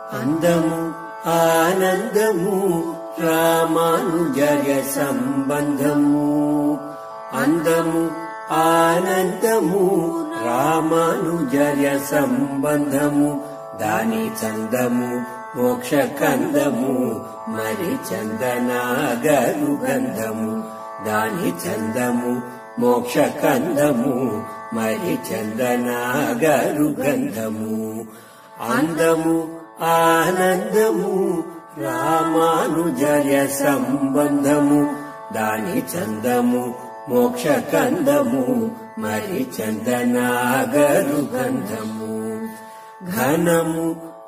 అందము ఆనందము రామానుజయ సంబంధము అందము ఆనందము రామానుజయ సంబంధము దాని చందము మోక్ష కందము మరి చందనాగరు గంధము దాని చందము మోక్ష కందము మరి చందనాగరు గంధము అందము ఆనందము రామానుజయ సంబంధము దాని చందము మోక్ష కందము మరి చందనాగరు గంధము ఘనము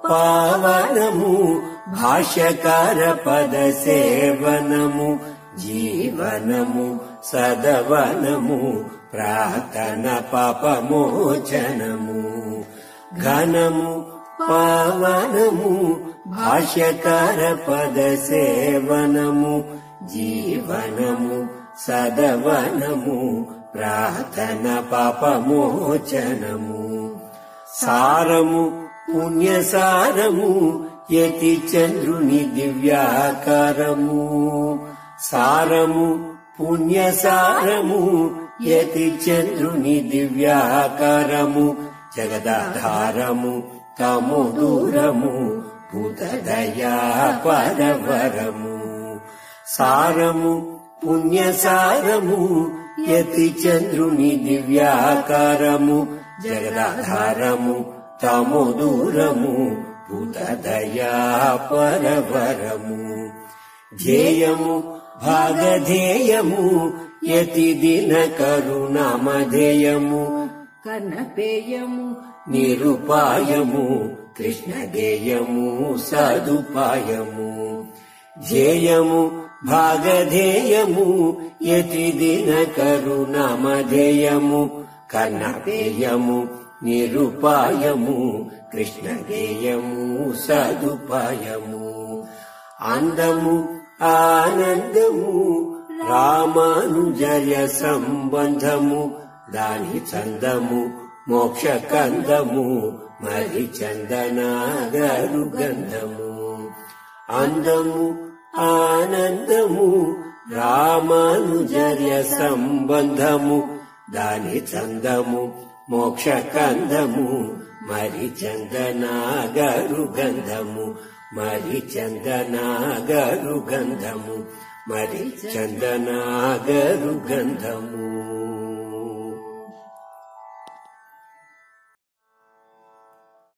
పావనము భాష్యకార పద సేవనము జీవనము సదవనము ప్రార్థన పాపమోచనము ఘనము పావనము భాష్యకార పద సేవనము జీవనము సదవనము ప్రార్థన పాపమోచనము సారము పుణ్యసారము యతి చంద్రుని దివ్యాకారము సారము పుణ్యసారము యతి చంద్రుని దివ్యాకారము జగదాధారము తము దూరము భూతదయా పరవరము సారము పుణ్యసారము యతి చంద్రుని దివ్యాకారము జగదాధారము తము దూరము భూతదయా పరవరము ధ్యేయము భాగధేయము యతి దిన కరుణామధేయము కనపేయము నిరుపాయము కృష్ణ గేయము సదుపాయము ధ్యేయము భాగధేయము యతి దిన కరుణామధేయము కన్నపేయము నిరుపాయము కృష్ణ గేయము సదుపాయము అందము ఆనందము రామానుజయ సంబంధము దాని చందము మోక్ష కందము మరి చందనాగరు గంధము అందము ఆనందము రామానుజర్య సంబంధము దాని చందము మోక్ష కందము మరి చందనాగరు గంధము మరి చందనాగరు గంధము మరి చందనాగరు గంధము